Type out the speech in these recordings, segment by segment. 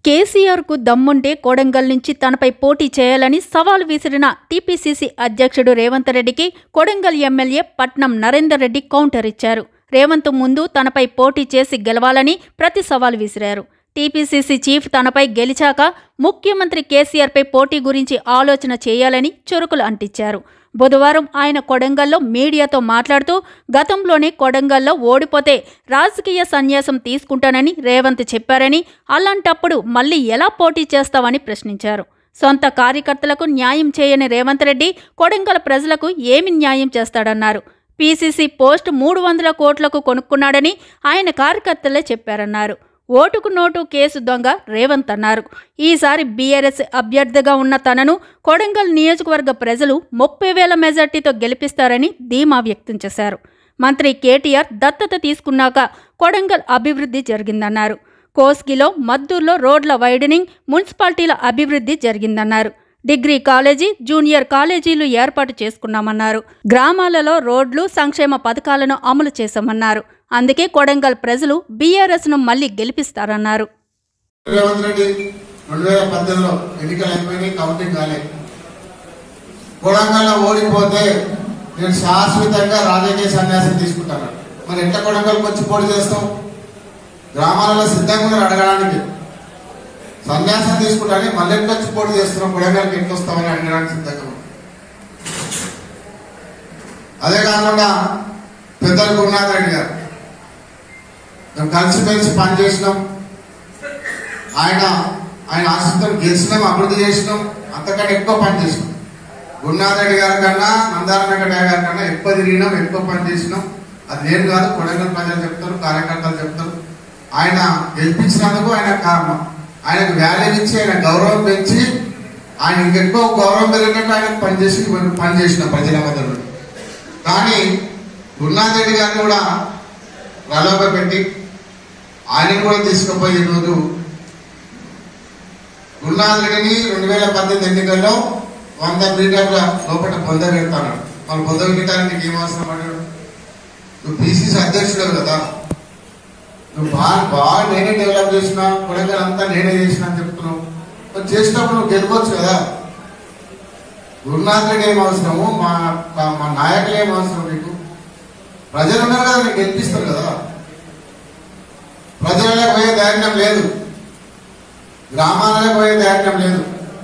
కేసీఆర్ కు దమ్ముంటే కొడంగల్ నుంచి తనపై పోటీ చేయాలని సవాల్ విసిరిన టీపీసీసీ అధ్యక్షుడు రేవంత్ రెడ్డికి కొడంగల్ ఎమ్మెల్యే పట్నం నరేందర్ రెడ్డి కౌంటర్ ఇచ్చారు రేవంత్ ముందు తనపై పోటీ చేసి గెలవాలని ప్రతి సవాల్ విసిరారు టీపీసీసీ చీఫ్ తనపై గెలిచాక ముఖ్యమంత్రి కేసీఆర్పై పోటీ గురించి ఆలోచన చేయాలని చురుకులు అంటించారు బుధవారం ఆయన కొడంగల్లో మీడియాతో మాట్లాడుతూ గతంలోనే కొడంగల్లో ఓడిపోతే రాజకీయ సన్యాసం తీసుకుంటానని రేవంత్ చెప్పారని అలాంటప్పుడు మళ్ళీ ఎలా పోటీ చేస్తావని ప్రశ్నించారు సొంత కార్యకర్తలకు న్యాయం చేయని రేవంత్ రెడ్డి కొడంగల్ ప్రజలకు ఏమి న్యాయం చేస్తాడన్నారు పీసీసీ పోస్ట్ మూడు వందల కోట్లకు కొనుక్కున్నాడని ఆయన కార్యకర్తలే చెప్పారన్నారు ఓటుకు నోటు కేసు దొంగ రేవంత్ అన్నారు ఈసారి బీఆర్ఎస్ అభ్యర్థిగా ఉన్న తనను కొడంగల్ నియోజకవర్గ ప్రజలు ముప్పై వేల మెజార్టీతో గెలిపిస్తారని ధీమా వ్యక్తం చేశారు మంత్రి కేటీఆర్ దత్తత తీసుకున్నాక కొడంగల్ అభివృద్ధి జరిగిందన్నారు కోస్గిలో మద్దూర్లో రోడ్ల వైడనింగ్ మున్సిపాలిటీల అభివృద్ధి జరిగిందన్నారు డిగ్రీ కాలేజీ జూనియర్ కాలేజీలు ఏర్పాటు చేసుకున్నామన్నారు గ్రామాలలో రోడ్లు సంక్షేమ పథకాలను అమలు చేశామన్నారు అందుకే కొడంగల్ ప్రజలు బీఆర్ఎస్ను మళ్లీ గెలిపిస్తారన్నారు రేవంత్ రెడ్డి రెండు వేల పద్దెనిమిదిలో ఎన్నికలు అయిపోయినాయి కౌంటింగ్ కాలేదు కొడంగల్లో ఓడిపోతే నేను శాశ్వతంగా రాజకీయ సన్యాసం తీసుకుంటాను మరి ఎట్లా కొడంగల్కి వచ్చి పోటీ చేస్తాం గ్రామాలలో సిద్ధంగా ఉన్నారు అడగడానికి సన్యాసం తీసుకుంటానే మళ్ళీ ఎట్లా వచ్చి పోటీ చేస్తున్నాం కొడంగల్కి ఎట్లా వస్తామని అడగడానికి సిద్ధంగా ఉన్నాం అదే కాకుండా పెద్దలు గురునాథ్ రెడ్డి గారు మేము కలిసిమెలిసి పనిచేసినాం ఆయన ఆయన ఆశిస్తున్న గెలిచినాం అభివృద్ధి చేసినాం అంతకంటే ఎక్కువ పని చేసినాం గురునాథ్ రెడ్డి గారి కన్నా నందార వెంకటయ్య గారి కన్నా ఎక్కువ తిరిగినాం ఎక్కువ పని చేసినాం అది నేను కాదు కొడంగల్ ప్రజలు చెప్తారు కార్యకర్తలు చెప్తారు ఆయన గెలిపించినందుకు ఆయన కారణం ఆయనకు వాల్యూ ఇచ్చి ఆయన గౌరవం పెంచి ఆయన ఇంకెక్కువ గౌరవం పెరిగినట్టు ఆయన పనిచేసి పని చేసిన ప్రజల మధ్యలో కానీ గురునాథ్ రెడ్డి గారిని కూడా ప్రలోభ పెట్టి ఆయనను కూడా తీసుకుపోయి ఈరోజు గురునాథ్ రెడ్డిని రెండు వేల పద్దెనిమిది ఎన్నికల్లో వంద మీటర్ల లోపల పొందగెడతాడు వాళ్ళు పొందగెట్టడానికి నీకు ఏం అవసరం పడ్డాడు నువ్వు పీసీసీ అధ్యక్షుడు కదా నువ్వు బాగా బాగా నేనే డెవలప్ చేసిన కొడంగల్ అంతా నేనే చేసిన అని చెప్తున్నావు మరి చేసినప్పుడు నువ్వు గెలవచ్చు కదా గురునాథ్ రెడ్డి ఏం అవసరము మా మా- మా నాయకులు ఏం అవసరం నీకు ప్రజలు ఉన్నారు కదా నీకు గెలిపిస్తారు కదా ప్రజలకు పోయే ధైర్యం లేదు గ్రామాలకు పోయే ధైర్యం లేదు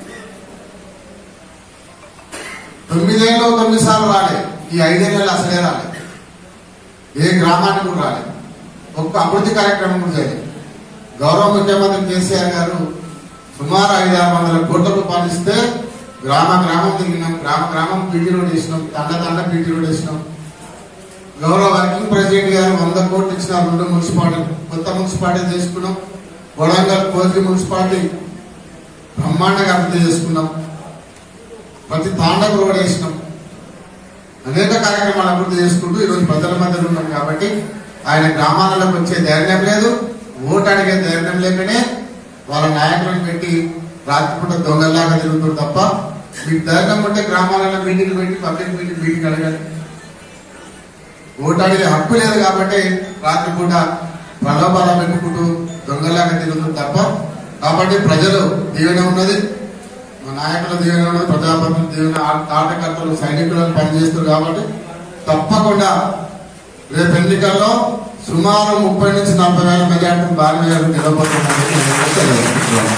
తొమ్మిదేళ్ళు తొమ్మిది సార్లు రాలే ఈ ఐదేళ్ళు అసలే రాలే ఏ గ్రామానికి కూడా రాలే ఒక్క అభివృద్ధి కార్యక్రమం కూడా చేయలేదు గౌరవ ముఖ్యమంత్రి కేసీఆర్ గారు సుమారు ఐదు ఆరు వందల కోట్ల రూపాయలు ఇస్తే గ్రామ గ్రామం తిరిగినాం గ్రామ గ్రామం పీటీ రోడ్ వేసినాం తండ తండ పీటీ రోడ్ వేసినాం గౌరవ వర్కింగ్ ప్రెసిడెంట్ గారు వంద కోట్లు ఇచ్చిన రెండు మున్సిపాలిటీ కొత్త మున్సిపాలిటీ చేసుకున్నాం కొడంగల్ కోసి మున్సిపాలిటీ బ్రహ్మాండంగా అభివృద్ధి చేసుకున్నాం ప్రతి తాండకు రోడ్ వేసినాం అనేక కార్యక్రమాలు అభివృద్ధి చేసుకుంటూ ఈరోజు ప్రజల మధ్యలో ఉన్నాం కాబట్టి ఆయన గ్రామాలకు వచ్చే ధైర్యం లేదు ఓటు అడిగే ధైర్యం లేకనే వాళ్ళ నాయకులను పెట్టి రాత్రిపూట దొంగల్లాగా తిరుగుతారు తప్ప మీకు ధైర్యం ఉంటే గ్రామాలలో మీటింగ్ పెట్టి పబ్లిక్ మీటింగ్ మీటింగ్ అడగాలి ఓటు అడిగే హక్కు లేదు కాబట్టి రాత్రిపూట ప్రలోభాలు పెట్టుకుంటూ దొంగలాగా తిరుగుతుంది తప్ప కాబట్టి ప్రజలు దీవెన ఉన్నది మా నాయకుల దీవెన ఉన్నది ప్రజాప్రతినిధుల దీవెన ఆ- కార్యకర్తలు సైనికులను పనిచేస్తారు కాబట్టి తప్పకుండా రేపు ఎన్నికల్లో సుమారు ముప్పై నుంచి నలభై వేల మెజార్టీ భారీ మెజార్టీ గెలవబోతుందని నేను తెలియజేస్తున్నాను.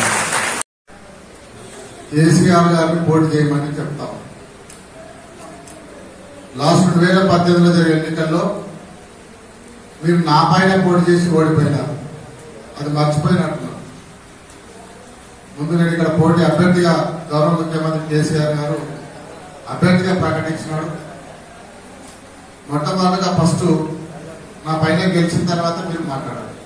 కేసీఆర్ గారిని పోటీ చేయమని చెప్తాం లాస్ట్ రెండు వేల పద్దెనిమిదిలో జరిగిన ఎన్నికల్లో మీరు నా పైన పోటీ చేసి ఓడిపోయినారు అది మర్చిపోయినట్టున్నారు ముందు నేను ఇక్కడ పోటీ అభ్యర్థిగా గౌరవ ముఖ్యమంత్రి కేసీఆర్ గారు అభ్యర్థిగా ప్రకటించినాడు మొట్టమొదటిగా ఫస్ట్ నా పైన గెలిచిన తర్వాత మీరు మాట్లాడాలి